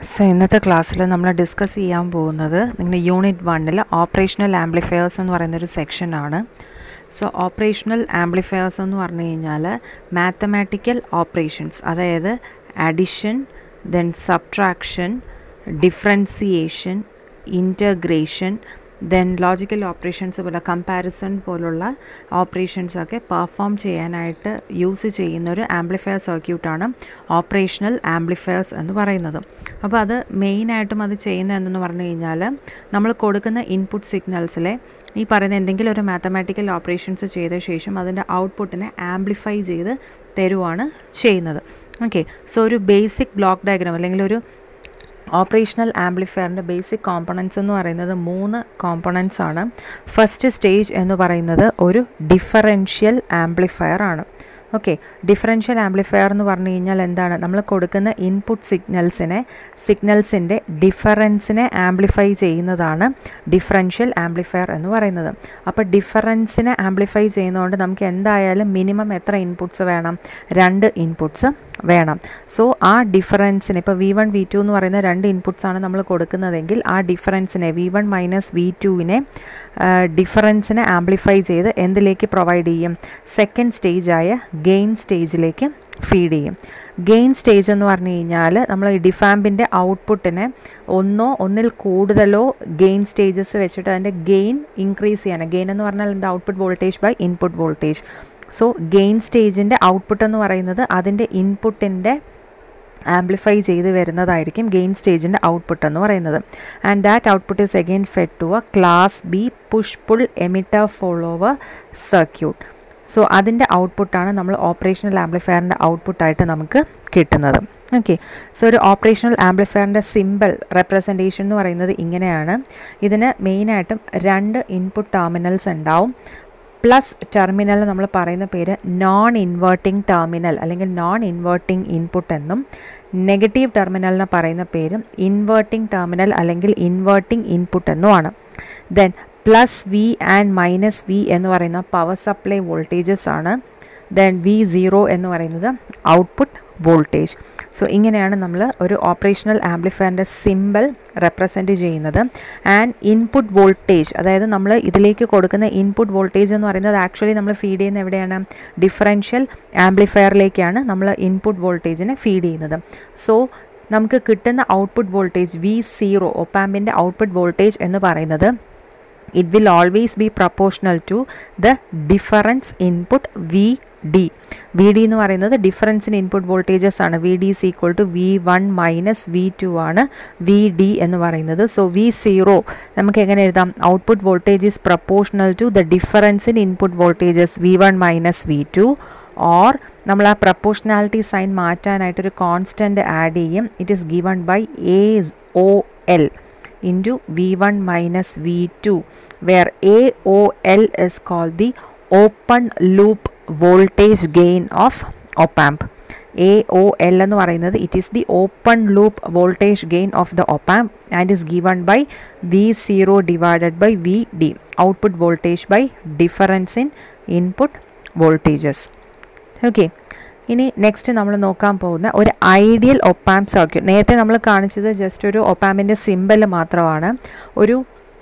So ഇന്നത്തെ ക്ലാസ്സിൽ നമ്മൾ ഡിസ്കസ് ചെയ്യാൻ പോകുന്നത് നിങ്ങളുടെ യൂണിറ്റ് വണ്ണിൽ ഓപ്പറേഷണൽ ആംപ്ലിഫയേഴ്സ് എന്ന് പറയുന്നൊരു സെക്ഷനാണ് സോ ഓപ്പറേഷണൽ ആംപ്ലിഫയേഴ്സ് എന്ന് പറഞ്ഞു കഴിഞ്ഞാൽ മാത്തമാറ്റിക്കൽ ഓപ്പറേഷൻസ് അതായത് addition then subtraction differentiation integration then logical operations പോലെ കമ്പാരിസൺ പോലുള്ള ഓപ്പറേഷൻസൊക്കെ പെർഫോം ചെയ്യാനായിട്ട് യൂസ് ചെയ്യുന്ന ഒരു ആംപ്ലിഫയർ സർക്യൂട്ടാണ് ഓപ്പറേഷണൽ ആംപ്ലിഫയേഴ്സ് എന്ന് പറയുന്നത് അപ്പോൾ അത് മെയിനായിട്ടും അത് ചെയ്യുന്നത് എന്തെന്ന് പറഞ്ഞു കഴിഞ്ഞാൽ നമ്മൾ കൊടുക്കുന്ന ഇൻപുട്ട് സിഗ്നൽസിലെ ഈ പറയുന്ന എന്തെങ്കിലും ഒരു മാത്തമാറ്റിക്കൽ ഓപ്പറേഷൻസ് ചെയ്ത ശേഷം അതിൻ്റെ ഔട്ട്പുട്ടിനെ ആംപ്ലിഫൈ ചെയ്ത് തരുവാണ് ചെയ്യുന്നത് ഓക്കെ സോ ഒരു ബേസിക് ബ്ലോക്ക് ഡയഗ്രാം അല്ലെങ്കിൽ ഒരു ഓപ്പറേഷണൽ ആംപ്ലിഫയറിൻ്റെ ബേസിക് കോമ്പണൻസ് എന്ന് പറയുന്നത് മൂന്ന് കോമ്പണൻസ് ആണ് ഫസ്റ്റ് സ്റ്റേജ് എന്ന് പറയുന്നത് ഒരു ഡിഫറൻഷ്യൽ ആംപ്ലിഫയർ ആണ് ഓക്കെ ഡിഫറൻഷ്യൽ ആംപ്ലിഫയർ എന്ന് പറഞ്ഞു കഴിഞ്ഞാൽ എന്താണ് നമ്മൾ കൊടുക്കുന്ന ഇൻപുട്ട് സിഗ്നൽസിനെ സിഗ്നൽസിൻ്റെ ഡിഫറൻസിനെ ആംപ്ലിഫൈ ചെയ്യുന്നതാണ് ഡിഫറൻഷ്യൽ ആംപ്ലിഫയർ എന്ന് പറയുന്നത് അപ്പോൾ ഡിഫറൻസിനെ ആംപ്ലിഫൈ ചെയ്യുന്നതുകൊണ്ട് നമുക്ക് എന്തായാലും മിനിമം എത്ര ഇൻപുട്സ് വേണം രണ്ട് ഇൻപുട്സ് വേണം സോ ആ ഡിഫറൻസിന് ഇപ്പോൾ വി വൺ വി ടു എന്ന് പറയുന്ന രണ്ട് ഇൻപുട്സ് ആണ് നമ്മൾ കൊടുക്കുന്നതെങ്കിൽ ആ ഡിഫറൻസിനെ വി വൺ മൈനസ് വി ടുവിനെ ഡിഫറൻസിനെ ആംപ്ലിഫൈ ചെയ്ത് എന്തിലേക്ക് പ്രൊവൈഡ് ചെയ്യും സെക്കൻഡ് സ്റ്റേജായ ഗെയിൻ സ്റ്റേജിലേക്ക് ഫീഡ് ചെയ്യും ഗെയിൻ സ്റ്റേജ് എന്ന് പറഞ്ഞു കഴിഞ്ഞാൽ നമ്മൾ ഈ ഡിഫാമ്പിൻ്റെ ഔട്ട്പുട്ടിനെ ഒന്നോ ഒന്നിൽ കൂടുതലോ ഗെയിൻ സ്റ്റേജസ് വെച്ചിട്ട് അതിൻ്റെ ഗെയിൻ ഇൻക്രീസ് ചെയ്യാൻ ഗെയിൻ എന്ന് പറഞ്ഞാൽ എന്താ output voltage by input voltage so gain സ്റ്റേജിൻ്റെ ഔട്ട്പുട്ട് എന്ന് പറയുന്നത് അതിൻ്റെ ഇൻപുട്ടിൻ്റെ ആംപ്ലിഫൈ ചെയ്ത് വരുന്നതായിരിക്കും ഗെയിൻ സ്റ്റേജിൻ്റെ ഔട്ട്പുട്ട് എന്ന് പറയുന്നത് and that output is again fed to a class B push pull emitter follower circuit so അതിൻ്റെ ഔട്ട്പുട്ടാണ് നമ്മൾ ഓപ്പറേഷണൽ ആംപ്ലിഫയറിൻ്റെ ഔട്ട്പുട്ടായിട്ട് നമുക്ക് കിട്ടുന്നത് ഓക്കെ സോ ഒരു ഓപ്പറേഷണൽ ആംപ്ലിഫയറിൻ്റെ സിമ്പിൾ റെപ്രസെൻറ്റേഷൻ എന്ന് പറയുന്നത് ഇങ്ങനെയാണ് ഇതിന് മെയിനായിട്ടും രണ്ട് ഇൻപുട്ട് ടെർമിനൽസ് ഉണ്ടാവും പ്ലസ് ടെർമിനൽ നമ്മൾ പറയുന്ന പേര് നോൺ ഇൻവേർട്ടിംഗ് ടെർമിനൽ അല്ലെങ്കിൽ നോൺ ഇൻവേർട്ടിംഗ് ഇൻപുട്ട് എന്നും നെഗറ്റീവ് ടെർമിനലിന് പറയുന്ന പേരും ഇൻവേർട്ടിംഗ് ടെർമിനൽ അല്ലെങ്കിൽ ഇൻവേർട്ടിംഗ് ഇൻപുട്ട് എന്നുമാണ് then plus V and minus V എന്ന് പറയുന്ന പവർ സപ്ലൈ വോൾട്ടേജസ് ആണ് ദെൻ വി സീറോ എന്ന് പറയുന്നത് ഔട്ട്പുട്ട് വോൾട്ടേജ് സോ ഇങ്ങനെയാണ് നമ്മൾ ഒരു ഓപ്പറേഷണൽ ആംപ്ലിഫയറിൻ്റെ സിമ്പിൾ റെപ്രസെൻറ്റ് ചെയ്യുന്നത് ആൻഡ് ഇൻപുട്ട് വോൾട്ടേജ് അതായത് നമ്മൾ ഇതിലേക്ക് കൊടുക്കുന്ന ഇൻപുട്ട് വോൾട്ടേജ് എന്ന് പറയുന്നത് ആക്ച്വലി നമ്മൾ ഫീഡ് ചെയ്യുന്ന എവിടെയാണ് ഡിഫറൻഷ്യൽ ആംപ്ലിഫയറിലേക്കാണ് നമ്മൾ ഇൻപുട്ട് വോൾട്ടേജിനെ ഫീഡ് ചെയ്യുന്നത് സോ നമുക്ക് കിട്ടുന്ന ഔട്ട്പുട്ട് വോൾട്ടേജ് വി സീറോ ഒപ്പാമ്പിൻ്റെ ഔട്ട്പുട്ട് വോൾട്ടേജ് എന്ന് പറയുന്നത് it will always be proportional to the difference input VD. V D എന്ന് പറയുന്നത് ഡിഫറൻസ് ഇൻ ഇൻപുട്ട് വോൾട്ടേജസ് ആണ് V D is equal to V one minus V two ആണ് V D എന്ന് പറയുന്നത് so V zero നമുക്ക് എങ്ങനെ എഴുതാം output voltage is proportional to the difference in input voltages V one minus V two or നമ്മൾ ആ proportionality sign മാറ്റാനായിട്ടൊരു constant add ചെയ്യും it is given by A O L into V1 minus V2 where AOL is called the open loop voltage gain of op amp. AOL എന്ന് പറയുന്നത് it is the open loop voltage gain of the op amp and is given by V zero divided by V D output voltage by difference in input voltages okay ഇനി next നമ്മൾ നോക്കാൻ പോകുന്ന ഒരു ideal ഒപ്പാം circuit നേരത്തെ നമ്മൾ കാണിച്ചത് just ഒരു ഒപ്പാമ്പിൻ്റെ simple മാത്രമാണ് ഒരു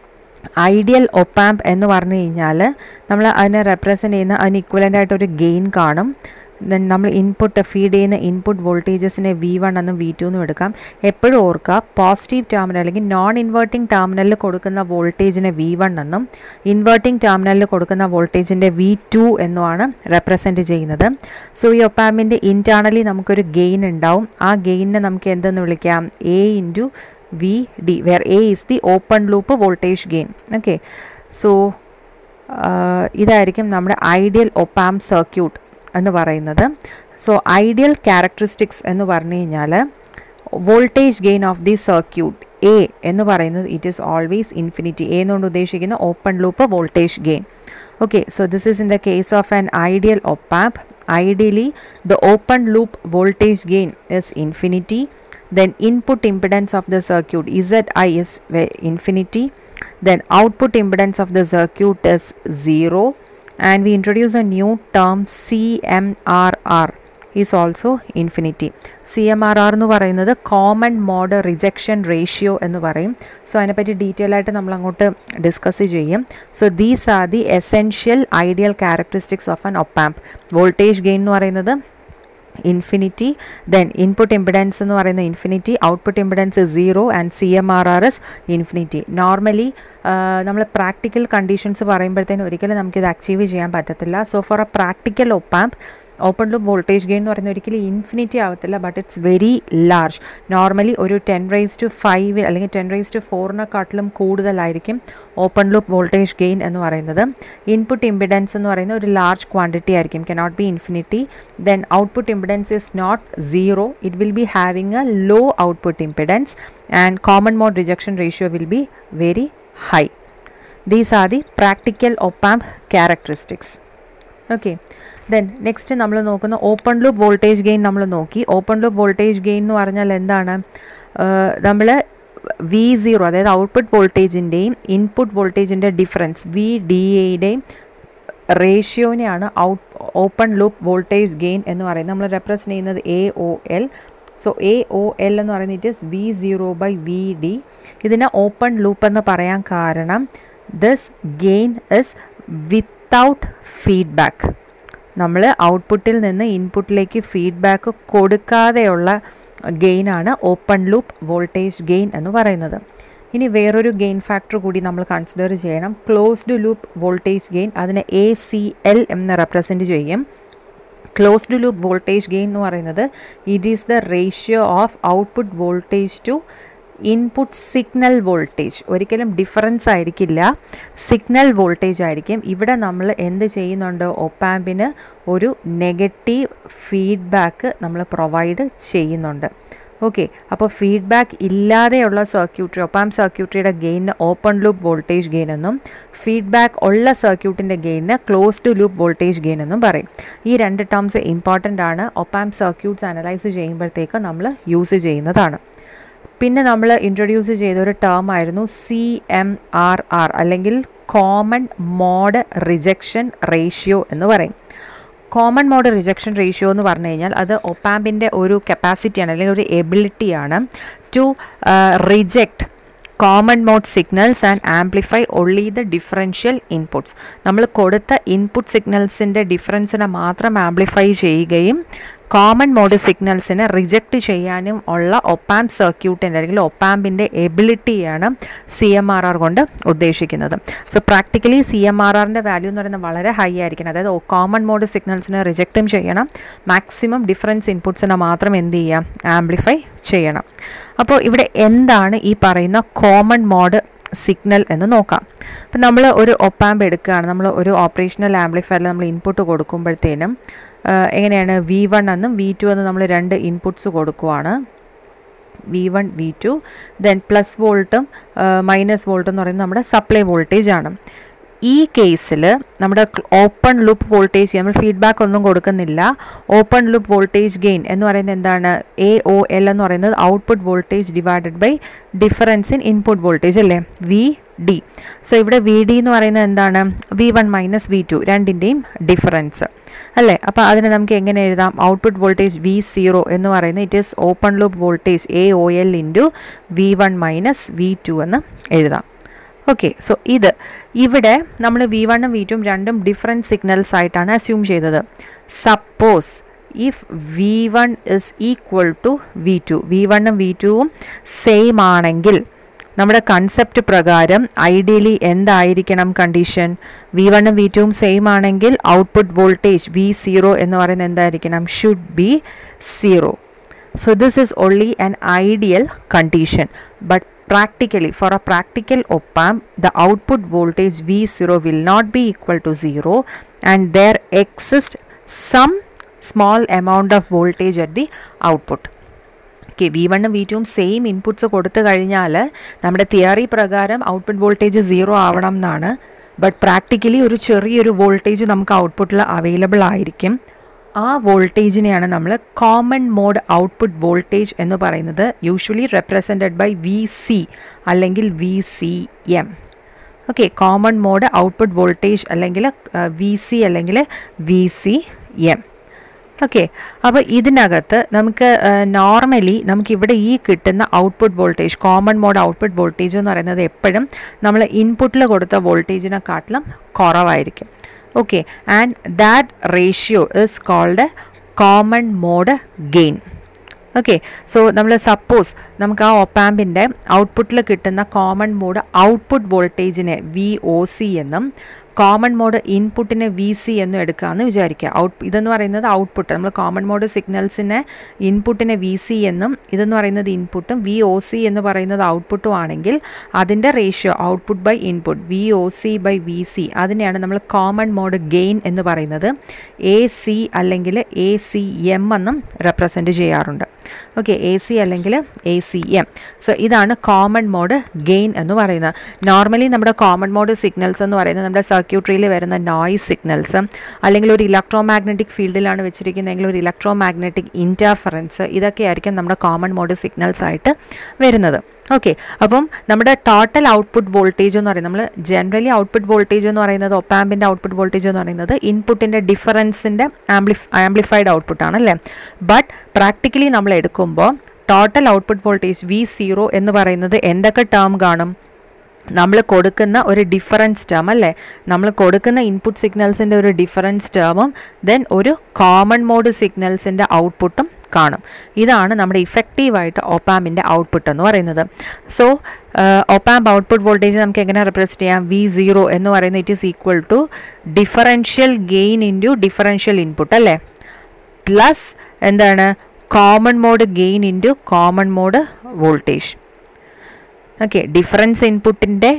ഐഡിയൽ ഒപ്പാമ്പ് എന്ന് പറഞ്ഞു കഴിഞ്ഞാൽ നമ്മൾ അതിനെ റെപ്രസെൻ്റ് ചെയ്യുന്ന അതിന് ഇക്വലൻ്റ് ആയിട്ട് ഒരു ഗെയിൻ കാണും ദെൻ നമ്മൾ ഇൻപുട്ട് ഫീഡ് ചെയ്യുന്ന ഇൻപുട്ട് വോൾട്ടേജസിനെ വി വൺ എന്നും വി ടു എന്നും എടുക്കാം എപ്പോഴും ഓർക്കുക പോസിറ്റീവ് ടെർമിനൽ അല്ലെങ്കിൽ നോൺ ഇൻവേർട്ടിംഗ് ടെർമിനലിൽ കൊടുക്കുന്ന വോൾട്ടേജിനെ വി വൺ എന്നും ഇൻവേർട്ടിംഗ് ടെർമിനലിൽ കൊടുക്കുന്ന വോൾട്ടേജിൻ്റെ വി ടു എന്നുമാണ് റെപ്രസെൻറ്റ് ചെയ്യുന്നത് സോ ഈ ഒപ്പാമിൻ്റെ ഇൻറ്റേർണലി നമുക്കൊരു ഗെയിൻ ഉണ്ടാവും ആ ഗെയിനിനെ നമുക്ക് എന്തെന്ന് വിളിക്കാം A into V D where A is the open loop voltage gain okay so ഇതായിരിക്കും നമ്മുടെ ഐഡിയൽ ഒപ്പാം സർക്യൂട്ട് എന്ന് പറയുന്നത് സോ ഐഡിയൽ ക്യാരക്ടറിസ്റ്റിക്സ് എന്ന് പറഞ്ഞു കഴിഞ്ഞാൽ voltage gain of the circuit A എന്ന് പറയുന്നത് it is always infinity A എന്നുകൊണ്ട് ഉദ്ദേശിക്കുന്ന open loop voltage gain okay so this is in the case of an ideal ഒപ്പാപ്പ് ideally the open loop voltage gain is infinity then input impedance of the circuit zi is infinity then output impedance of the circuit is 0 and we introduce a new term CMRR is also infinity C M R R എന്ന് പറയുന്നത് common mode rejection ratio എന്ന് പറയും so അതിനെപ്പറ്റി detail ആയിട്ട് നമ്മൾ അങ്ങോട്ട് discuss ചെയ്യും so these are the essential ideal characteristics of an op amp voltage gain എന്ന് പറയുന്നത് ഇൻഫിനിറ്റി ദെൻ ഇൻപുട്ട് ഇമ്പിഡൻസ് എന്ന് പറയുന്ന infinity output impedance zero and C M R R is infinity normally നമ്മൾ പ്രാക്ടിക്കൽ കണ്ടീഷൻസ് പറയുമ്പോഴത്തേനും ഒരിക്കലും നമുക്കിത് achieve ചെയ്യാൻ പറ്റത്തില്ല so for a practical op amp open loop voltage gain എന്ന് പറയുന്നത് ഒരിക്കലും ഇൻഫിനിറ്റി ആവത്തില്ല but it's very large normally ഒരു ടെൻ റൈസ് ടു ഫൈവ് അല്ലെങ്കിൽ ടെൻ റൈസ് ടു ഫോറിനെക്കാട്ടിലും കൂടുതലായിരിക്കും ഓപ്പൺ ലൂപ്പ് വോൾട്ടേജ് ഗെയിൻ എന്ന് പറയുന്നത് ഇൻപുട്ട് ഇമ്പിഡൻസ് എന്ന് പറയുന്ന ഒരു ലാർജ് ക്വാണ്ടിറ്റി ആയിരിക്കും cannot be infinity then output impedance is not zero it will be having a low output impedance and common mode rejection ratio will be very high these are the practical op amp characteristics okay then next നമ്മൾ നോക്കുന്ന open loop voltage gain നമ്മൾ നോക്കി open loop voltage gain എന്ന് പറഞ്ഞാൽ എന്താണ് നമ്മൾ V zero അതായത് output വോൾട്ടേജിൻ്റെയും ഇൻപുട്ട് വോൾട്ടേജിൻ്റെ ഡിഫറൻസ് വി ഡി എയുടെയും റേഷ്യോനെയാണ് out open loop voltage gain എന്ന് പറയുന്നത് നമ്മൾ റെപ്രസെൻറ്റ് ചെയ്യുന്നത് A O L so A O L എന്ന് പറയുന്നത് it is V zero by V D ഇതിനെ ഓപ്പൺ ലൂപ്പ് എന്ന് പറയാൻ കാരണം this gain is without feedback നമ്മൾ ഔട്ട്പുട്ടിൽ നിന്ന് ഇൻപുട്ടിലേക്ക് ഫീഡ്ബാക്ക് കൊടുക്കാതെയുള്ള ഗെയിനാണ് ഓപ്പൺ ലൂപ്പ് വോൾട്ടേജ് ഗെയിൻ എന്ന് പറയുന്നത് ഇനി വേറൊരു ഗെയിൻ ഫാക്ടർ കൂടി നമ്മൾ കൺസിഡർ ചെയ്യണം ക്ലോസ്ഡ് ലൂപ്പ് വോൾട്ടേജ് ഗെയിൻ അതിനെ എ സി എൽ എന്ന് റെപ്രസെൻറ്റ് ചെയ്യും ക്ലോസ്ഡ് ലൂപ്പ് വോൾട്ടേജ് ഗെയിൻ എന്ന് പറയുന്നത് it is the ratio of output voltage to input signal voltage ഒരിക്കലും ഡിഫറൻസ് ആയിരിക്കില്ല സിഗ്നൽ വോൾട്ടേജ് ആയിരിക്കും ഇവിടെ നമ്മൾ എന്ത് ചെയ്യുന്നുണ്ട് ഒപ്പാമ്പിന് ഒരു നെഗറ്റീവ് ഫീഡ്ബാക്ക് നമ്മൾ പ്രൊവൈഡ് ചെയ്യുന്നുണ്ട് ഓക്കെ അപ്പോൾ ഫീഡ്ബാക്ക് ഇല്ലാതെയുള്ള സർക്യൂട്ടറി ഒപ്പാം സർക്യൂട്ടറിയുടെ ഗെയിന് ഓപ്പൺ ലൂപ്പ് വോൾട്ടേജ് ഗെയിൻ എന്നും ഫീഡ്ബാക്ക് ഉള്ള സർക്യൂട്ടിൻ്റെ ഗെയിന് ക്ലോസ്ഡ് ലൂപ്പ് വോൾട്ടേജ് ഗെയിൻ എന്നും പറയും ഈ രണ്ട് ടേംസ് ഇമ്പോർട്ടൻ്റ് ആണ് ഒപ്പാം സർക്യൂട്ട്സ് അനലൈസ് ചെയ്യുമ്പോഴത്തേക്ക് നമ്മൾ യൂസ് ചെയ്യുന്നതാണ് പിന്നെ നമ്മൾ ഇൻട്രൊഡ്യൂസ് ചെയ്ത ഒരു ടേം ആയിരുന്നു സി എം ആർ ആർ അല്ലെങ്കിൽ കോമൺ മോഡ് റിജക്ഷൻ റേഷ്യോ എന്ന് പറയും കോമൺ മോഡ് റിജക്ഷൻ റേഷ്യോ എന്ന് പറഞ്ഞു കഴിഞ്ഞാൽ അത് ഒപ്പാമ്പിൻ്റെ ഒരു കപ്പാസിറ്റിയാണ് അല്ലെങ്കിൽ ഒരു എബിലിറ്റിയാണ് to reject common mode signals and amplify only the differential inputs നമ്മൾ കൊടുത്ത ഇൻപുട്ട് സിഗ്നൽസിൻ്റെ ഡിഫറൻസിനെ മാത്രം ആംപ്ലിഫൈ ചെയ്യുകയും കോമൺ മോഡ് സിഗ്നൽസിനെ റിജക്റ്റ് ചെയ്യാനും ഉള്ള ഒപ്പാമ്പ് സർക്യൂട്ടിൻ്റെ അല്ലെങ്കിൽ ഒപ്പാമ്പിൻ്റെ എബിലിറ്റിയാണ് സി എം ആർ ആർ കൊണ്ട് ഉദ്ദേശിക്കുന്നത് so practically C M R ആറിൻ്റെ വാല്യൂ എന്ന് പറയുന്നത് വളരെ ഹൈ ആയിരിക്കണം അതായത് കോമൺ മോഡ് സിഗ്നൽസിനെ റിജക്റ്റും ചെയ്യണം മാക്സിമം ഡിഫറൻസ് ഇൻപുട്സിനെ മാത്രം എന്ത് ചെയ്യാം ആംപ്ലിഫൈ ചെയ്യണം അപ്പോൾ ഇവിടെ എന്താണ് ഈ പറയുന്ന കോമൺ മോഡ് സിഗ്നൽ എന്ന് നോക്കാം അപ്പം നമ്മൾ ഒരു ഒപ്പാമ്പ് എടുക്കുകയാണ് നമ്മൾ ഒരു ഓപ്പറേഷണൽ ആംപ്ലിഫയറിൽ നമ്മൾ ഇൻപുട്ട് കൊടുക്കുമ്പോഴത്തേനും എങ്ങനെയാണ് വി വൺ എന്നും വി ടു എന്നും നമ്മൾ രണ്ട് ഇൻപുട്സ് കൊടുക്കുവാണ് V one V two then plus വോൾട്ടും മൈനസ് വോൾട്ടും എന്ന് പറയുന്നത് നമ്മുടെ സപ്ലൈ വോൾട്ടേജ് ആണ് ഈ കേസിൽ നമ്മുടെ ഓപ്പൺ ലൂപ്പ് വോൾട്ടേജ് നമ്മൾ ഫീഡ്ബാക്ക് ഒന്നും കൊടുക്കുന്നില്ല ഓപ്പൺ ലൂപ്പ് വോൾട്ടേജ് ഗെയിൻ എന്ന് പറയുന്നത് എന്താണ് എ ഒ എൽ എന്ന് പറയുന്നത് output voltage divided by difference in input voltage അല്ലേ വി ഡി സോ ഇവിടെ വി ഡി എന്ന് പറയുന്നത് എന്താണ് V one minus V two രണ്ടിൻ്റെയും ഡിഫറൻസ് അല്ലേ അപ്പോൾ അതിനെ നമുക്ക് എങ്ങനെ എഴുതാം ഔട്ട്പുട്ട് വോൾട്ടേജ് വി സീറോ എന്ന് പറയുന്നത് it is open loop voltage A O L into V one minus V two എന്ന് എഴുതാം ഓക്കെ സോ ഇത് ഇവിടെ നമ്മൾ വി വണ്ണും വി ടും രണ്ടും ഡിഫറെൻറ്റ് സിഗ്നൽസ് ആയിട്ടാണ് അസ്യൂം ചെയ്തത് suppose if V one is equal to V two V വണ്ണും വി ടുവും സെയിം ആണെങ്കിൽ നമ്മുടെ കൺസെപ്റ്റ് പ്രകാരം ഐഡിയലി എന്തായിരിക്കണം കണ്ടീഷൻ വി വണ്ണും വി ടുവും സെയിം ആണെങ്കിൽ ഔട്ട്പുട്ട് വോൾട്ടേജ് വി സീറോ എന്ന് പറയുന്നത് എന്തായിരിക്കണം should be zero so this is only an ideal condition but practically for a practical op amp the output voltage v0 will not be equal to 0 and there exists some small amount of voltage at the output okay V വണ്ണും V ടുവും same inputs കൊടുത്തു കഴിഞ്ഞാൽ നമ്മുടെ theory പ്രകാരം output voltage zero ആവണം എന്നാണ് but practically ഒരു ചെറിയൊരു വോൾട്ടേജ് നമുക്ക് ഔട്ട്പുട്ടിൽ അവൈലബിൾ ആയിരിക്കും ആ വോൾട്ടേജിനെയാണ് നമ്മൾ കോമൺ മോഡ് ഔട്ട്പുട്ട് വോൾട്ടേജ് എന്ന് പറയുന്നത് usually represented by V C അല്ലെങ്കിൽ V C M okay common mode output voltage അല്ലെങ്കിൽ വി സി അല്ലെങ്കിൽ വി സി എം ഓക്കെ അപ്പോൾ ഇതിനകത്ത് നമുക്ക് നോർമലി നമുക്കിവിടെ ഈ കിട്ടുന്ന output voltage common mode output voltage എന്ന് പറയുന്നത് എപ്പോഴും നമ്മൾ ഇൻപുട്ടിൽ കൊടുത്ത വോൾട്ടേജിനെക്കാട്ടിലും കുറവായിരിക്കും okay and that ratio is called common mode gain okay so നമ്മൾ സപ്പോസ് നമുക്ക് ആ ഒപ്പാമ്പിൻ്റെ ഔട്ട്പുട്ടിൽ കിട്ടുന്ന കോമൺ മോഡ് ഔട്ട്പുട്ട് വോൾട്ടേജിനെ വി ഒ സി എന്നും കോമൺ മോഡ് ഇൻപുട്ടിനെ വി സി എന്നും എടുക്കാമെന്ന് വിചാരിക്കുക ഔട്ട് ഇതെന്ന് പറയുന്നത് ഔട്ട്പുട്ട് നമ്മൾ കോമൺ മോഡ് സിഗ്നൽസിനെ ഇൻപുട്ടിനെ വി സി എന്നും ഇതെന്ന് പറയുന്നത് ഇൻപുട്ടും വി ഒ സി എന്ന് പറയുന്നത് ഔട്ട്പുട്ടും ആണെങ്കിൽ അതിൻ്റെ ratio output by input V O C by V C അതിനെയാണ് നമ്മൾ കോമൺ മോഡ് ഗെയിൻ എന്ന് പറയുന്നത് എ സി അല്ലെങ്കിൽ എ സി എം എന്നും റെപ്രസെൻറ്റ് ചെയ്യാറുണ്ട് ഓക്കെ എ സി അല്ലെങ്കിൽ എ സി എം സോ ഇതാണ് കോമൺ മോഡ് ഗെയിൻ എന്ന് പറയുന്നത് നോർമലി നമ്മുടെ കോമൺ മോഡ് സിഗ്നൽസ് എന്ന് പറയുന്നത് നമ്മുടെ സർക്യൂട്ടറിയിൽ വരുന്ന നോയ്സ് സിഗ്നൽസ് അല്ലെങ്കിൽ ഒരു ഇലക്ട്രോ മാഗ്നറ്റിക് ഫീൽഡിലാണ് വെച്ചിരിക്കുന്നതെങ്കിൽ ഒരു ഇലക്ട്രോ മാഗ്നറ്റിക് ഇൻറ്റർഫറൻസ് ഇതൊക്കെയായിരിക്കും നമ്മുടെ കോമൺ മോഡ് സിഗ്നൽസ് ആയിട്ട് വരുന്നത് ഓക്കെ അപ്പം നമ്മുടെ ടോട്ടൽ ഔട്ട്പുട്ട് വോൾട്ടേജ് എന്ന് പറയുന്നത് നമ്മൾ ജനറലി ഔട്ട്പുട്ട് വോൾട്ടേജ് എന്ന് പറയുന്നത് ഒപ്പാമ്പിൻ്റെ ഔട്ട്പുട്ട് വോൾട്ടേജ് എന്ന് പറയുന്നത് ഇൻപുട്ടിൻ്റെ ഡിഫറൻസിൻ്റെ ആംപ്ലിഫ് ആംപ്ലിഫൈഡ് ഔട്ട്പുട്ടാണ് അല്ലേ ബട്ട് പ്രാക്ടിക്കലി നമ്മൾ എടുക്കുമ്പോൾ total output voltage V zero എന്ന് പറയുന്നത് എന്തൊക്കെ ടേം കാണും നമ്മൾ കൊടുക്കുന്ന ഒരു ഡിഫറൻസ് ടേം അല്ലേ നമ്മൾ കൊടുക്കുന്ന ഇൻപുട്ട് സിഗ്നൽസിൻ്റെ ഒരു ഡിഫറൻസ് ടേമും ദെൻ ഒരു കോമൺ മോഡ് സിഗ്നൽസിൻ്റെ ഔട്ട്പുട്ടും കാണും ഇതാണ് നമ്മുടെ ഇഫക്റ്റീവായിട്ട് ഒപ്പാമ്പിൻ്റെ ഔട്ട്പുട്ട് എന്ന് പറയുന്നത് സോ ഒപ്പാമ്പ് ഔട്ട്പുട്ട് വോൾട്ടേജ് നമുക്ക് എങ്ങനെ റെപ്രസെൻറ്റ് ചെയ്യാം വി സീറോ എന്ന് പറയുന്നത് it is equal to differential gain into differential input അല്ലേ പ്ലസ് എന്താണ് common mode gain into common mode voltage okay difference ഇൻപുട്ടിൻ്റെ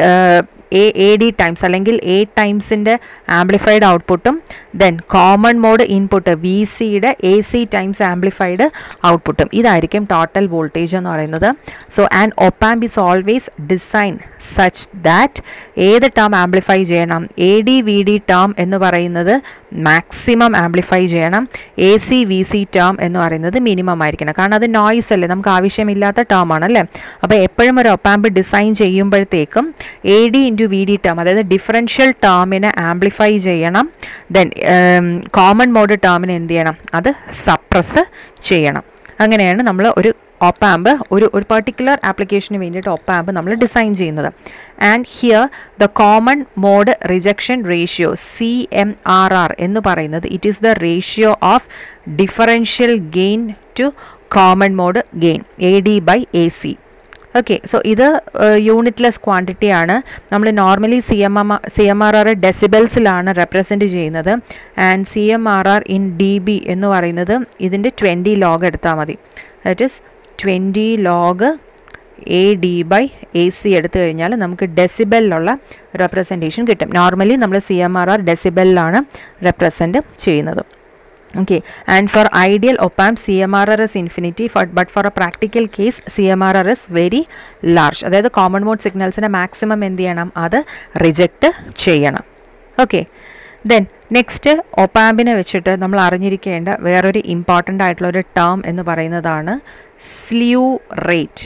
എ എ ഡി ടൈംസ് അല്ലെങ്കിൽ എ ടൈംസിൻ്റെ ആംപ്ലിഫൈഡ് ഔട്ട്പുട്ടും then common mode input V സിയുടെ A C times amplified ഔട്ട്പുട്ടും ഇതായിരിക്കും total voltage എന്ന് പറയുന്നത് so and op amp is always design such that ഏത് ടേം ആംപ്ലിഫൈ ചെയ്യണം A D V D term എന്ന് പറയുന്നത് മാക്സിമം ആംപ്ലിഫൈ ചെയ്യണം A C V C term എന്ന് പറയുന്നത് മിനിമം ആയിരിക്കണം കാരണം അത് നോയ്സ് അല്ലേ നമുക്ക് ആവശ്യമില്ലാത്ത ടേം ആണല്ലേ അപ്പോൾ എപ്പോഴും ഒരു ഒപ്പാമ്പ് ഡിസൈൻ ചെയ്യുമ്പോഴത്തേക്കും A D into V D term അതായത് ഡിഫറൻഷ്യൽ ടേമിനെ ആംപ്ലിഫൈ ചെയ്യണം ദെൻ കോമൺ മോഡ് ടേമിനെ എന്ത് ചെയ്യണം അത് സപ്രസ് ചെയ്യണം അങ്ങനെയാണ് നമ്മൾ ഒരു ഒപ്പാമ്പ് ഒരു ഒരു പർട്ടിക്കുലർ ആപ്ലിക്കേഷന് വേണ്ടിയിട്ട് ഒപ്പാമ്പ് നമ്മൾ ഡിസൈൻ ചെയ്യുന്നത് and here the common mode rejection ratio C M R R എന്ന് പറയുന്നത് it is the ratio of differential gain to common mode gain A D by A C okay so ഇത് unitless quantity ആണ് നമ്മൾ normally C M M C M R R ഡെസിബിൾസിലാണ് represent ചെയ്യുന്നത് and C M R R in D B എന്ന് പറയുന്നത് ഇതിൻ്റെ twenty log എടുത്താൽ മതി that is twenty log A D by A C എടുത്തു കഴിഞ്ഞാൽ നമുക്ക് ഡെസിബലിലുള്ള റെപ്രസെൻറ്റേഷൻ കിട്ടും നോർമലി നമ്മൾ സി എം ആർ ആർ ഡെസിബലിലാണ് റെപ്രസെൻറ്റ് ചെയ്യുന്നത് okay and for ideal op-amp CMRR is infinity for, but for a practical case CMRR is very large അതായത് കോമൺ മോഡ് സിഗ്നൽസിനെ മാക്സിമം എന്ത് ചെയ്യണം അത് റിജക്റ്റ് ചെയ്യണം ഓക്കെ ദെൻ നെക്സ്റ്റ് ഒപ്പാമ്പിനെ വെച്ചിട്ട് നമ്മൾ അറിഞ്ഞിരിക്കേണ്ട വേറൊരു ഇമ്പോർട്ടൻ്റ് ആയിട്ടുള്ള ഒരു ടേം എന്ന് പറയുന്നതാണ് slew rate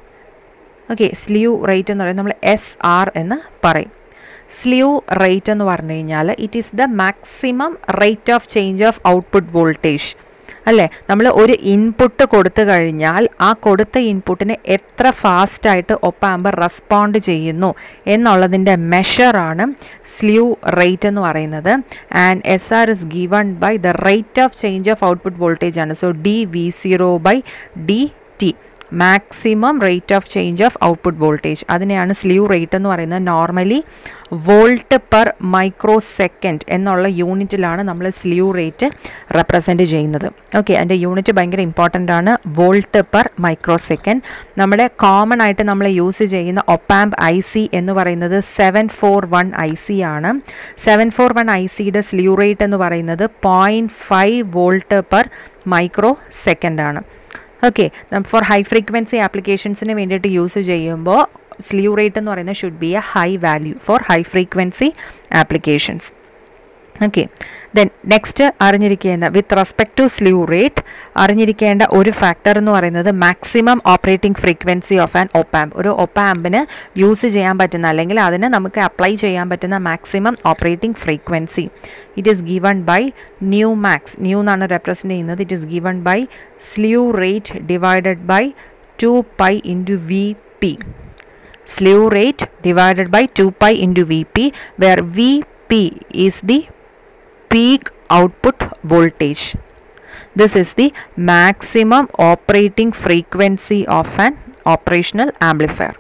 okay slew rate എന്ന് പറയുന്നത് നമ്മൾ എസ് ആർ എന്ന് പറയും സ്ലീവ് റേറ്റ് എന്ന് പറഞ്ഞു കഴിഞ്ഞാൽ it is the maximum rate of change of output voltage അല്ലേ നമ്മൾ ഒരു ഇൻപുട്ട് കൊടുത്തു കഴിഞ്ഞാൽ ആ കൊടുത്ത ഇൻപുട്ടിന് എത്ര ഫാസ്റ്റായിട്ട് ഒപ്പാമ്പ് റെസ്പോണ്ട് ചെയ്യുന്നു എന്നുള്ളതിൻ്റെ മെഷറാണ് സ്ലീവ് റേറ്റ് എന്ന് പറയുന്നത് and S R is given by the rate of change of output voltage ആണ് so D V zero by D T maximum rate of change of output voltage അതിനെയാണ് slew rate എന്ന് പറയുന്നത് normally volt per microsecond എന്നുള്ള യൂണിറ്റിലാണ് നമ്മൾ slew rate represent ചെയ്യുന്നത് okay അതിൻ്റെ unit ഭയങ്കര ഇമ്പോർട്ടൻ്റ് ആണ് വോൾട്ട് പെർ മൈക്രോ സെക്കൻഡ് നമ്മുടെ കോമൺ ആയിട്ട് നമ്മൾ യൂസ് ചെയ്യുന്ന ഒപ്പാമ്പ് ഐ സി എന്ന് പറയുന്നത് seven four one I C ആണ് സെവൻ ഫോർ വൺ ഐ സിയുടെ സ്ലീവ് റേറ്റ് എന്ന് പറയുന്നത് point five volt per microsecond ആണ് ഓക്കെ ഫോർ ഹൈ ഫ്രീക്വൻസി ആപ്ലിക്കേഷൻസിന് വേണ്ടിയിട്ട് യൂസ് ചെയ്യുമ്പോൾ സ്ലീവ് റേറ്റ് എന്ന് പറയുന്നത് should be a high value for high frequency applications okay then next അറിഞ്ഞിരിക്കേണ്ട with respect to slew rate അറിഞ്ഞിരിക്കേണ്ട ഒരു ഫാക്ടർ എന്ന് പറയുന്നത് maximum operating frequency of an op amp ഒരു ഒപ്പാമ്പിന് യൂസ് ചെയ്യാൻ പറ്റുന്ന അല്ലെങ്കിൽ അതിന് നമുക്ക് അപ്ലൈ ചെയ്യാൻ പറ്റുന്ന maximum operating frequency it is given by nu max nu എന്നാണ് റെപ്രസെൻറ്റ് ചെയ്യുന്നത് it is given by slew rate divided by two pi into V P slew rate divided by 2 pi into Vp where Vp is the peak output voltage. This is the maximum operating frequency of an operational amplifier.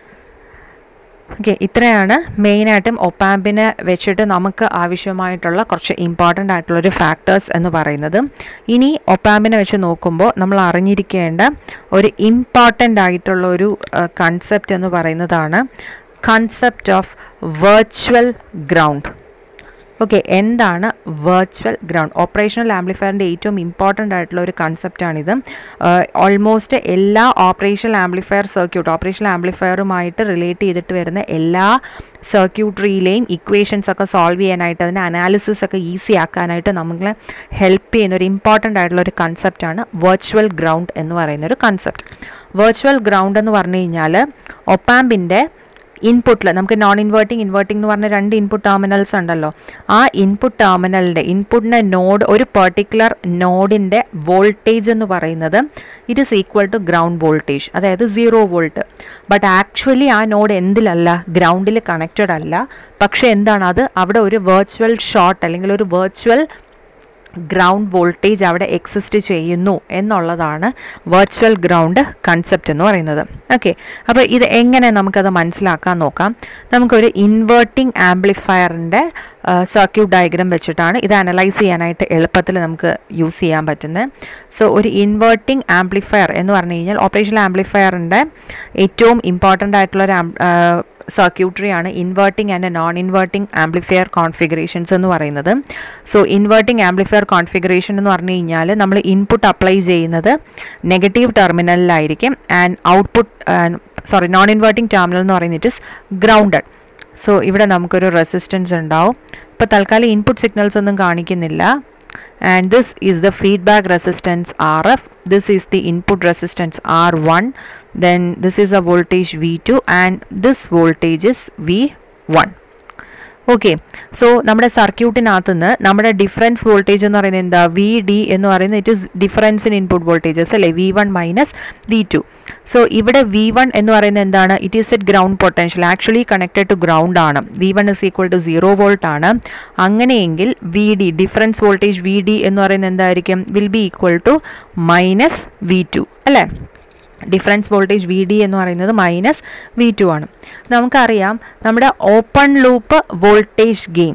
Okay ഇത്രയാണ് മെയിനായിട്ടും ഒപ്പാമ്പിനെ വെച്ചിട്ട് നമുക്ക് ആവശ്യമായിട്ടുള്ള കുറച്ച് important ആയിട്ടുള്ളൊരു factors എന്ന് പറയുന്നത് ഇനി ഒപ്പാമ്പിനെ വെച്ച് നോക്കുമ്പോൾ നമ്മൾ അറിഞ്ഞിരിക്കേണ്ട ഒരു ഇമ്പോർട്ടൻ്റ് ആയിട്ടുള്ള ഒരു കൺസെപ്റ്റ് എന്ന് പറയുന്നതാണ് concept of virtual ground okay എന്താണ് വെർച്വൽ ഗ്രൗണ്ട് ഓപ്പറേഷണൽ ആംപ്ലിഫയറിൻ്റെ ഏറ്റവും ഇമ്പോർട്ടൻ്റ് ആയിട്ടുള്ള ഒരു കൺസെപ്റ്റാണിത് ഓൾമോസ്റ്റ് എല്ലാ ഓപ്പറേഷണൽ ആംപ്ലിഫയർ സർക്യൂട്ട് ഓപ്പറേഷണൽ ആംപ്ലിഫയറുമായിട്ട് റിലേറ്റ് ചെയ്തിട്ട് വരുന്ന എല്ലാ സർക്യൂട്ടറിയിലെയും ഇക്വേഷൻസ് ഒക്കെ സോൾവ് ചെയ്യാനായിട്ട് അതിൻ്റെ അനാലിസിസ് ഒക്കെ ഈസി ആക്കാനായിട്ട് നമ്മളെ ഹെൽപ്പ് ചെയ്യുന്ന ഒരു ഇമ്പോർട്ടൻ്റ് ആയിട്ടുള്ള ഒരു കൺസെപ്റ്റാണ് വെർച്വൽ ഗ്രൗണ്ട് എന്ന് പറയുന്ന ഒരു കൺസെപ്റ്റ് വെർച്വൽ ഗ്രൗണ്ട് എന്ന് പറഞ്ഞു കഴിഞ്ഞാൽ ഒപ്പാമ്പിൻ്റെ ഇൻപുട്ടിൽ നമുക്ക് നോൺ ഇൻവേർട്ടിംഗ് ഇൻവേർട്ടിംഗ് എന്ന് പറഞ്ഞ രണ്ട് ഇൻപുട്ട് ടെർമിനൽസ് ഉണ്ടല്ലോ ആ ഇൻപുട്ട് ടെർമിനലിൻ്റെ ഇൻപുട്ടിൻ്റെ നോഡ് ഒരു പെർട്ടിക്കുലർ നോഡിൻ്റെ വോൾട്ടേജ് എന്ന് പറയുന്നത് it is equal to ground voltage അതായത് സീറോ വോൾട്ട് ബട്ട് ആക്ച്വലി ആ നോഡ് എന്തിലല്ല ഗ്രൗണ്ടിൽ കണക്റ്റഡ് അല്ല പക്ഷേ എന്താണ് അത് അവിടെ ഒരു വെർച്വൽ ഷോർട്ട് അല്ലെങ്കിൽ ഒരു വെർച്വൽ ഗ്രൗണ്ട് വോൾട്ടേജ് അവിടെ എക്സിസ്റ്റ് ചെയ്യുന്നു എന്നുള്ളതാണ് വെർച്വൽ ഗ്രൗണ്ട് കൺസെപ്റ്റ് എന്ന് പറയുന്നത് ഓക്കെ അപ്പോൾ ഇത് എങ്ങനെ നമുക്കത് മനസ്സിലാക്കാൻ നോക്കാം നമുക്കൊരു ഇൻവേർട്ടിംഗ് ആംപ്ലിഫയറിൻ്റെ സർക്യൂട്ട് ഡയഗ്രാം വെച്ചിട്ടാണ് ഇത് അനലൈസ് ചെയ്യാനായിട്ട് എളുപ്പത്തിൽ നമുക്ക് യൂസ് ചെയ്യാൻ പറ്റുന്നത് സോ ഒരു ഇൻവേർട്ടിംഗ് ആംപ്ലിഫയർ എന്ന് പറഞ്ഞു കഴിഞ്ഞാൽ ഓപ്പറേഷണൽ ആംപ്ലിഫയറിൻ്റെ ഏറ്റവും ഇമ്പോർട്ടൻ്റ് ആയിട്ടുള്ള ഒരു സർക്യൂട്ടറിയാണ് inverting and non inverting amplifier configurations എന്ന് പറയുന്നത് സോ ഇൻവേർട്ടിംഗ് ആംപ്ലിഫയർ കോൺഫിഗറേഷൻ എന്ന് പറഞ്ഞു കഴിഞ്ഞാൽ നമ്മൾ ഇൻപുട്ട് അപ്ലൈ ചെയ്യുന്നത് നെഗറ്റീവ് ടെർമിനലിലായിരിക്കും and output sorry non inverting terminal എന്ന് പറയുന്നത് ഇറ്റ് ഇസ് ഗ്രൗണ്ടഡ് സോ ഇവിടെ നമുക്കൊരു റെസിസ്റ്റൻസ് ഉണ്ടാവും ഇപ്പോൾ തൽക്കാലം ഇൻപുട്ട് സിഗ്നൽസ് ഒന്നും കാണിക്കുന്നില്ല and this is the feedback resistance RF this is the input resistance R1 then this is a voltage V2 and this voltage is V1 okay so നമ്മുടെ സർക്യൂട്ടിനകത്ത് നിന്ന് നമ്മുടെ ഡിഫറൻസ് വോൾട്ടേജ് എന്ന് പറയുന്നത് എന്താ വി ഡി എന്ന് പറയുന്നത് it is difference in input voltages അല്ലേ V one minus V two so ഇവിടെ വി വൺ എന്ന് പറയുന്നത് എന്താണ് it is at ground potential actually connected to ground ആണ് V one is equal to zero volt ആണ് അങ്ങനെയെങ്കിൽ V D difference voltage V D എന്ന് പറയുന്നത് എന്തായിരിക്കും will be equal to minus V two അല്ലേ ഡിഫറൻസ് വോൾട്ടേജ് വി ഡി എന്ന് പറയുന്നത് minus V two ആണ് നമുക്കറിയാം നമ്മുടെ open loop voltage gain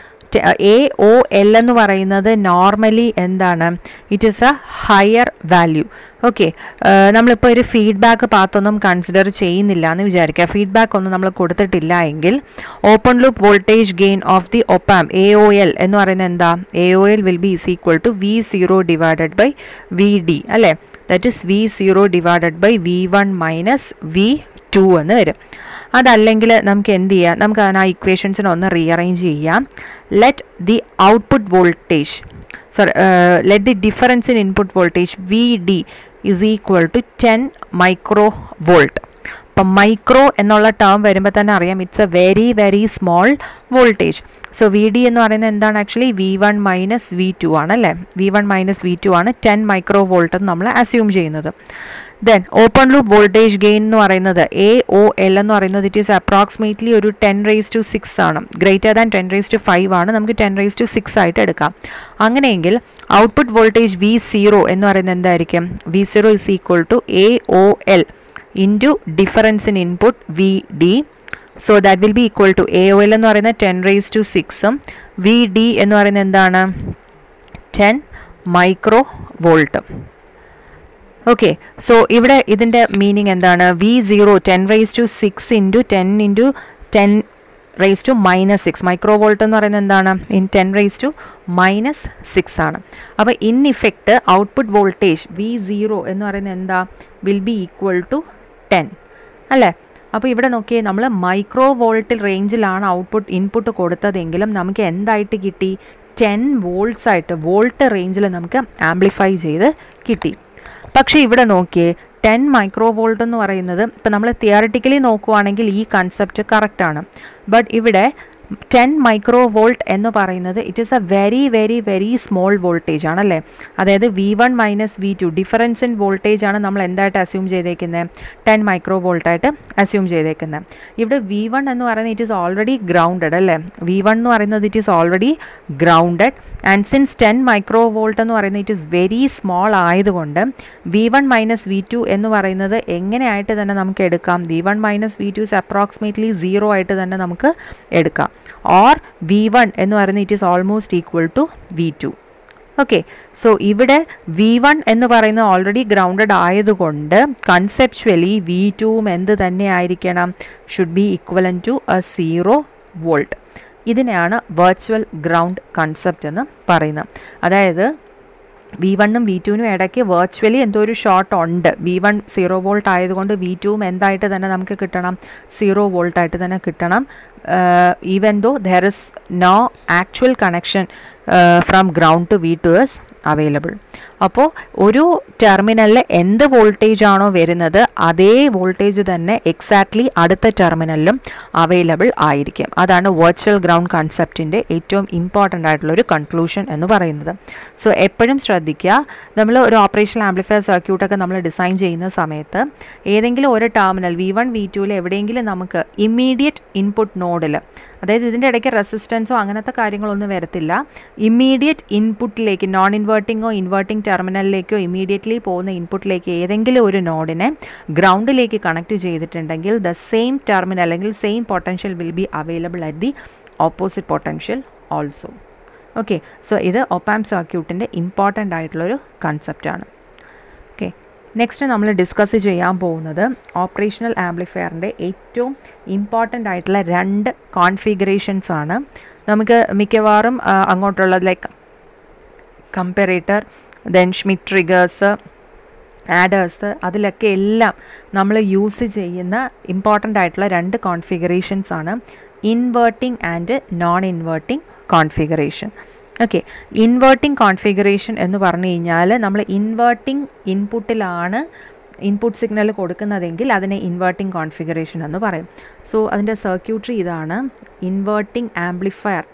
A O L എന്ന് പറയുന്നത് നോർമലി എന്താണ് it is a higher value okay നമ്മളിപ്പോൾ ഒരു ഫീഡ്ബാക്ക് പാത്തൊന്നും കൺസിഡർ ചെയ്യുന്നില്ല എന്ന് വിചാരിക്കുക ഫീഡ്ബാക്ക് ഒന്നും നമ്മൾ കൊടുത്തിട്ടില്ല എങ്കിൽ open loop voltage gain of the op amp A O L എന്ന് പറയുന്നത് എന്താ A O L will be is equal to V zero divided by V D അല്ലേ that is V zero divided by V one minus V two എന്ന് വരും അതല്ലെങ്കിൽ നമുക്ക് എന്ത് ചെയ്യാം നമുക്ക് ആ ഇക്വേഷൻസിനെ ഒന്ന് റീഅറേഞ്ച് ചെയ്യാം let the output voltage sorry let the difference in input voltage V D is equal to ten micro volt അപ്പം മൈക്രോ എന്നുള്ള ടേം വരുമ്പോൾ തന്നെ അറിയാം it's a very very small voltage so V D എന്ന് പറയുന്നത് എന്താണ് actually V one minus V two ആണ് അല്ലേ V one minus V two ആണ് ടെൻ മൈക്രോ വോൾട്ട് എന്ന് നമ്മൾ അസ്യൂം ചെയ്യുന്നത് then open loop voltage gain എന്ന് പറയുന്നത് എ ഒ എൽ എന്ന് പറയുന്നത് ഇറ്റ് ഈസ് അപ്രോക്സിമേറ്റ്ലി ഒരു ടെൻ റേസ് ടു സിക്സ് ആണ് greater than ten raise to five ആണ് നമുക്ക് ടെൻ റേസ് ടു സിക്സ് ആയിട്ട് എടുക്കാം അങ്ങനെയെങ്കിൽ ഔട്ട്പുട്ട് വോൾട്ടേജ് വി സീറോ എന്ന് പറയുന്നത് എന്തായിരിക്കും V zero is equal to A O L into difference in input V D so that will be equal to A O L എന്ന് പറയുന്നത് ten raise to സിക്സും V D എന്ന് പറയുന്നത് എന്താണ് ten micro volt okay so ഇവിടെ ഇതിൻ്റെ meaning എന്താണ് V zero ten raise to six into ten into ten raise to minus six micro volt എന്ന് പറയുന്നത് എന്താണ് in ten raise to minus six ആണ് അപ്പോൾ in effect output voltage V zero എന്ന് പറയുന്നത് എന്താ will be equal to ten അല്ലേ അപ്പോൾ ഇവിടെ നോക്കിയേ നമ്മൾ മൈക്രോ വോൾട്ടിൽ റേഞ്ചിലാണ് ഔട്ട്പുട്ട് ഇൻപുട്ട് കൊടുത്തതെങ്കിലും നമുക്ക് എന്തായിട്ട് കിട്ടി ടെൻ വോൾട്ട്സ് ആയിട്ട് വോൾട്ട് റേഞ്ചിൽ നമുക്ക് ആംപ്ലിഫൈ ചെയ്ത് കിട്ടി പക്ഷേ ഇവിടെ നോക്കിയേ ടെൻ മൈക്രോ വോൾട്ട് എന്ന് പറയുന്നത് ഇപ്പം നമ്മൾ തിയറിറ്റിക്കലി നോക്കുവാണെങ്കിൽ ഈ കൺസെപ്റ്റ് കറക്റ്റാണ് ബട്ട് ഇവിടെ ടെൻ മൈക്രോ വോൾട്ട് എന്ന് പറയുന്നത് it is a very very very small voltage ആണല്ലേ അതായത് V one minus V two difference in voltage ആണ് നമ്മൾ എന്തായിട്ട് അസ്യൂം ചെയ്തേക്കുന്നത് ടെൻ മൈക്രോ വോൾട്ടായിട്ട് അസ്യൂം ചെയ്തേക്കുന്നത് ഇവിടെ വി വൺ എന്ന് പറയുന്നത് ഇറ്റ് ഈസ് ഓൾറെഡി ഗ്രൗണ്ടഡ് അല്ലേ വി വൺ എന്ന് പറയുന്നത് it is already grounded and since ten micro volt എന്ന് പറയുന്നത് ഇറ്റ് ഈസ് വെരി സ്മോൾ ആയതുകൊണ്ട് V one minus V two എന്ന് പറയുന്നത് എങ്ങനെയായിട്ട് തന്നെ നമുക്ക് എടുക്കാം V one minus V two is approximately zero ആയിട്ട് തന്നെ നമുക്ക് എടുക്കാം ഓർ വി വൺ എന്ന് പറയുന്നത് it is almost equal to V two okay so ഇവിടെ വി വൺ എന്ന് പറയുന്നത് ഓൾറെഡി ഗ്രൗണ്ടഡ് ആയതുകൊണ്ട് കൺസെപ്ച്വലി വി ടുവും എന്ത് തന്നെ ആയിരിക്കണം should be equal to a zero volt ഇതിനെയാണ് വെർച്വൽ ഗ്രൗണ്ട് കൺസെപ്റ്റ് എന്ന് പറയുന്നത് അതായത് വി വണ്ണും വി ടുവിനും ഇടയ്ക്ക് വെർച്വലി എന്തോ ഒരു ഷോർട്ട് ഉണ്ട് വി വൺ സീറോ വോൾട്ട് ആയതുകൊണ്ട് വി ടുവും എന്തായിട്ട് തന്നെ നമുക്ക് കിട്ടണം സീറോ വോൾട്ട് ആയിട്ട് തന്നെ കിട്ടണം even though there is no actual connection from ground to V two is available അപ്പോൾ ഒരു ടെർമിനലിൽ എന്ത് വോൾട്ടേജ് ആണോ വരുന്നത് അതേ വോൾട്ടേജ് തന്നെ എക്സാക്ട്ലി അടുത്ത ടെർമിനലിലും അവൈലബിൾ ആയിരിക്കും അതാണ് വെർച്വൽ ഗ്രൗണ്ട് കൺസെപ്റ്റിൻ്റെ ഏറ്റവും ഇമ്പോർട്ടൻ്റ് ആയിട്ടുള്ള ഒരു കൺക്ലൂഷൻ എന്ന് പറയുന്നത് സോ എപ്പോഴും ശ്രദ്ധിക്കുക നമ്മൾ ഒരു ഓപ്പറേഷണൽ ആംപ്ലിഫയർ സർക്യൂട്ടൊക്കെ നമ്മൾ ഡിസൈൻ ചെയ്യുന്ന സമയത്ത് ഏതെങ്കിലും ഒരു ടെർമിനൽ വി വൺ വി ടുവിൽ എവിടെയെങ്കിലും നമുക്ക് ഇമ്മീഡിയറ്റ് ഇൻപുട്ട് നോഡിൽ അതായത് ഇതിൻ്റെ ഇടയ്ക്ക് റെസിസ്റ്റൻസോ അങ്ങനത്തെ കാര്യങ്ങളൊന്നും വരത്തില്ല ഇമ്മീഡിയറ്റ് ഇൻപുട്ടിലേക്ക് നോൺ ഇൻവേർട്ടിങ്ങോ ഇൻവേർട്ടിംഗ് ടെർമിനലിലേക്കോ ഇമ്മീഡിയറ്റ്ലി പോകുന്ന ഇൻപുട്ടിലേക്ക് ഏതെങ്കിലും ഒരു നോഡിനെ ഗ്രൗണ്ടിലേക്ക് കണക്ട് ചെയ്തിട്ടുണ്ടെങ്കിൽ ദ സെയിം ടെർമിനൽ അല്ലെങ്കിൽ same potential will be available at the opposite potential also okay so ഇത് ഒപ്പാം സർക്യൂട്ടിൻ്റെ ഇമ്പോർട്ടൻ്റ് ആയിട്ടുള്ളൊരു കൺസെപ്റ്റാണ് ഓക്കെ നെക്സ്റ്റ് നമ്മൾ ഡിസ്കസ് ചെയ്യാൻ പോകുന്നത് ഓപ്പറേഷണൽ ആംപ്ലിഫയറിൻ്റെ ഏറ്റവും ഇമ്പോർട്ടൻ്റ് ആയിട്ടുള്ള രണ്ട് കോൺഫിഗറേഷൻസ് ആണ് നമുക്ക് മിക്കവാറും അങ്ങോട്ടുള്ള like comparator then Schmitt triggers adders അതിലൊക്കെ എല്ലാം നമ്മൾ യൂസ് ചെയ്യുന്ന ഇമ്പോർട്ടൻ്റ് ആയിട്ടുള്ള രണ്ട് കോൺഫിഗറേഷൻസ് ആണ് inverting and non inverting configuration okay inverting configuration എന്ന് പറഞ്ഞു കഴിഞ്ഞാൽ നമ്മൾ ഇൻവേർട്ടിംഗ് ഇൻപുട്ടിലാണ് ഇൻപുട്ട് സിഗ്നൽ കൊടുക്കുന്നതെങ്കിൽ അതിനെ ഇൻവേർട്ടിംഗ് കോൺഫിഗറേഷൻ എന്ന് പറയും സോ അതിൻ്റെ സർക്യൂട്ടറി ഇതാണ് inverting amplifier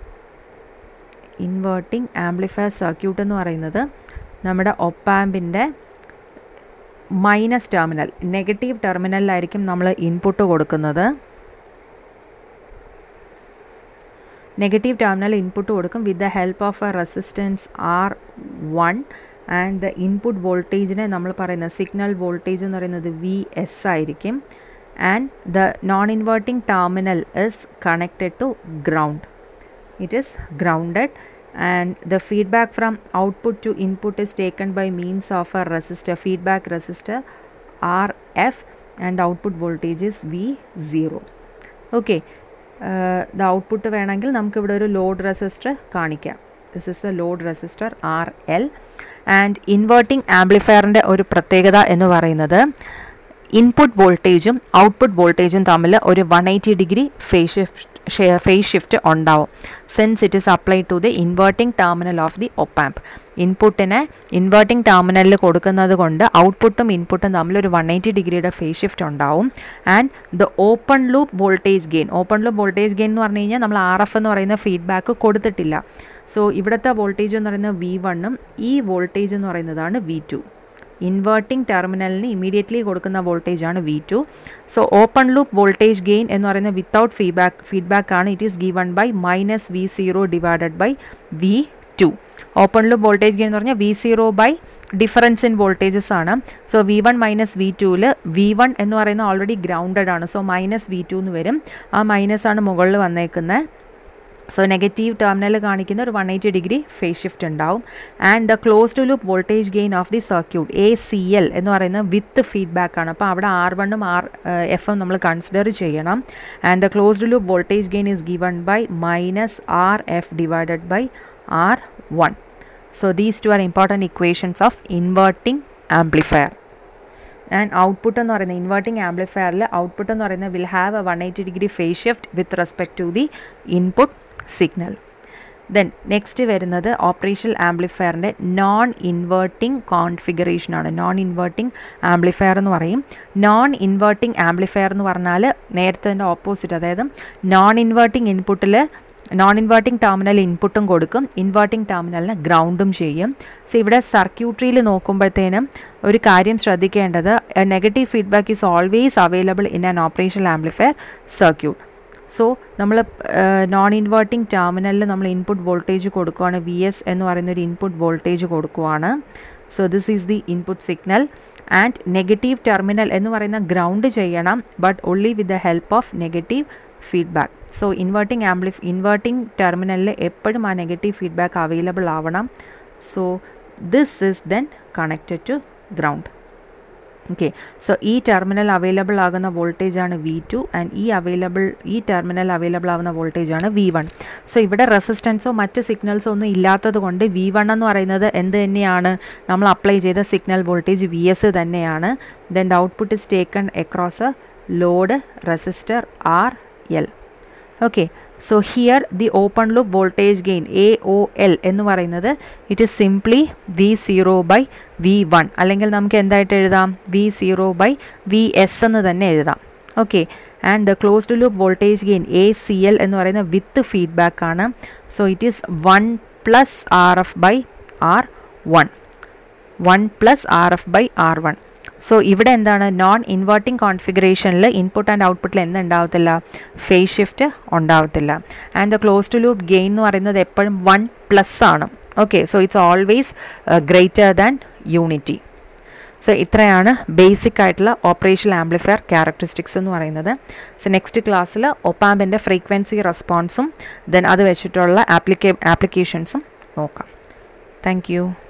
inverting amplifier circuit എന്ന് പറയുന്നത് നമ്മുടെ ഒപ്പാമ്പിൻ്റെ മൈനസ് ടെർമിനൽ നെഗറ്റീവ് ടെർമിനലിലായിരിക്കും നമ്മൾ ഇൻപുട്ട് കൊടുക്കുന്നത് നെഗറ്റീവ് ടെർമിനൽ ഇൻപുട്ട് കൊടുക്കും with the help of a resistance R one and the input വോൾട്ടേജിനെ നമ്മൾ പറയുന്ന സിഗ്നൽ വോൾട്ടേജ് എന്ന് പറയുന്നത് വി എസ് ആയിരിക്കും and the non inverting terminal is connected to ground it is grounded and the feedback from output to input is taken by means of a resistor feedback resistor RF and the output voltage is V0 okay the output വേണമെങ്കിൽ നമുക്കിവിടെ ഒരു load resistor കാണിക്കാം this is a load resistor R L and inverting ആംപ്ലിഫയറിൻ്റെ ഒരു പ്രത്യേകത എന്ന് പറയുന്നത് input വോൾട്ടേജും ഔട്ട്പുട്ട് വോൾട്ടേജും തമ്മിൽ ഒരു one eighty degree phase shift phase shift ഉണ്ടാവും since it is apply to the inverting terminal of the opamp ഇൻപുട്ടിനെ ഇൻവേർട്ടിംഗ് ടെർമിനലിൽ കൊടുക്കുന്നത് കൊണ്ട് ഔട്ട്പുട്ടും ഇൻപുട്ടും തമ്മിൽ ഒരു വൺ എയ്റ്റി ഡിഗ്രിയുടെ ഫേസ് ഷിഫ്റ്റ് ഉണ്ടാവും and the open loop voltage gain open loop voltage gain എന്ന് പറഞ്ഞു കഴിഞ്ഞാൽ നമ്മൾ ആർ എഫ് എന്ന് പറയുന്ന ഫീഡ്ബാക്ക് കൊടുത്തിട്ടില്ല സോ ഇവിടുത്തെ വോൾട്ടേജ് എന്ന് പറയുന്നത് വി വണ്ണും ഈ വോൾട്ടേജ് എന്ന് പറയുന്നതാണ് വി ടു ഇൻവേർട്ടിംഗ് ടെർമിനലിന് ഇമീഡിയറ്റ്ലി കൊടുക്കുന്ന വോൾട്ടേജ് ആണ് V two so open loop voltage gain എന്ന് പറയുന്നത് വിത്തൗട്ട് ഫീഡ്ബാക്ക് ഫീഡ്ബാക്ക് ആണ് it is given by minus V zero divided by V two open loop voltage gain എന്ന് പറഞ്ഞാൽ V zero by difference in voltages ആണ് so V one minus V ടുവിൽ V one എന്ന് പറയുന്നത് already grounded ആണ് so minus V two എന്ന് വരും ആ മൈനസ് ആണ് മുകളിൽ വന്നേക്കുന്നത് സോ നെഗറ്റീവ് ടെർമിനൽ കാണിക്കുന്ന ഒരു one eighty degree phase shift ഉണ്ടാവും and the closed loop voltage gain of the circuit A C L എന്ന് പറയുന്നത് വിത്ത് ഫീഡ്ബാക്ക് ആണ് അപ്പോൾ അവിടെ ആർ വണ്ണും ആർ എഫും നമ്മൾ കൺസിഡർ ചെയ്യണം and the closed loop voltage gain is given by minus R F divided by R one so these two are important equations of inverting amplifier and output എന്ന് പറയുന്നത് inverting ആംപ്ലിഫയറിൽ output എന്ന് പറയുന്നത് will have a one eighty degree phase shift with respect to the input signal then next വരുന്നത് operational ആംപ്ലിഫയറിൻ്റെ non inverting കോൺഫിഗറേഷനാണ് non inverting amplifier എന്ന് പറയും നോൺ ഇൻവേർട്ടിംഗ് ആംപ്ലിഫയർ എന്ന് പറഞ്ഞാൽ നേരത്തെ അതിൻ്റെ ഓപ്പോസിറ്റ് അതായത് നോൺ ഇൻവേർട്ടിംഗ് ഇൻപുട്ടിൽ നോൺ ഇൻവേർട്ടിംഗ് ടെർമിനൽ ഇൻപുട്ടും കൊടുക്കും ഇൻവേർട്ടിംഗ് ടെർമിനലിന് ഗ്രൗണ്ടും ചെയ്യും സോ ഇവിടെ സർക്യൂട്ടറിയിൽ നോക്കുമ്പോഴത്തേനും ഒരു കാര്യം ശ്രദ്ധിക്കേണ്ടത് negative feedback is always available in an operational amplifier circuit so നമ്മൾ നോൺ ഇൻവേർട്ടിംഗ് ടെർമിനലിൽ നമ്മൾ ഇൻപുട്ട് വോൾട്ടേജ് കൊടുക്കുകയാണ് വി എസ് എന്ന് പറയുന്ന ഒരു ഇൻപുട്ട് വോൾട്ടേജ് കൊടുക്കുകയാണ് so this is the input signal and negative terminal എന്ന് പറയുന്ന ഗ്രൗണ്ട് ചെയ്യണം but only with the help of negative feedback so inverting amplifier inverting ടെർമിനലിൽ എപ്പോഴും ആ നെഗറ്റീവ് ഫീഡ്ബാക്ക് അവൈലബിൾ ആവണം so this is then connected to ground okay so ഈ terminal available ആകുന്ന voltage ആണ് വി ടു ആൻഡ് ഈ available ഈ terminal available ആവുന്ന വോൾട്ടേജ് ആണ് വി വൺ സോ ഇവിടെ റെസിസ്റ്റൻസോ മറ്റ് സിഗ്നൽസോ ഒന്നും ഇല്ലാത്തത് കൊണ്ട് വി വൺ എന്ന് പറയുന്നത് എന്ത് തന്നെയാണ് നമ്മൾ അപ്ലൈ ചെയ്ത സിഗ്നൽ വോൾട്ടേജ് വി എസ് തന്നെയാണ് then the output is taken across a load resistor R L okay so here the open loop voltage gain A O L എന്ന് പറയുന്നത് it is simply V zero by V one അല്ലെങ്കിൽ നമുക്ക് എന്തായിട്ട് എഴുതാം V zero by V S എന്ന് തന്നെ എഴുതാം okay and the closed loop voltage gain A C L എന്ന് പറയുന്ന വിത്ത് ഫീഡ്ബാക്ക് ആണ് so it is one plus R F by R one one plus R F by R one so ഇവിടെ എന്താണ് non inverting കോൺഫിഗറേഷനിൽ input and ഔട്ട്പുട്ടിൽ എന്തുണ്ടാവത്തില്ല phase shift ഉണ്ടാവത്തില്ല and the close to loop gain എന്ന് പറയുന്നത് എപ്പോഴും വൺ പ്ലസ് ആണ് okay so it's always greater than unity so ഇത്രയാണ് ബേസിക് ആയിട്ടുള്ള ഓപ്പറേഷണൽ ആംപ്ലിഫയർ ക്യാരക്ടറിസ്റ്റിക്സ് എന്ന് പറയുന്നത് സോ നെക്സ്റ്റ് ക്ലാസ്സിൽ ഒപ്പാമ്പിൻ്റെ ഫ്രീക്വൻസി റെസ്പോൺസും ദെൻ അത് വെച്ചിട്ടുള്ള ആപ്ലിക്കേ ആപ്ലിക്കേഷൻസും നോക്കാം താങ്ക് യു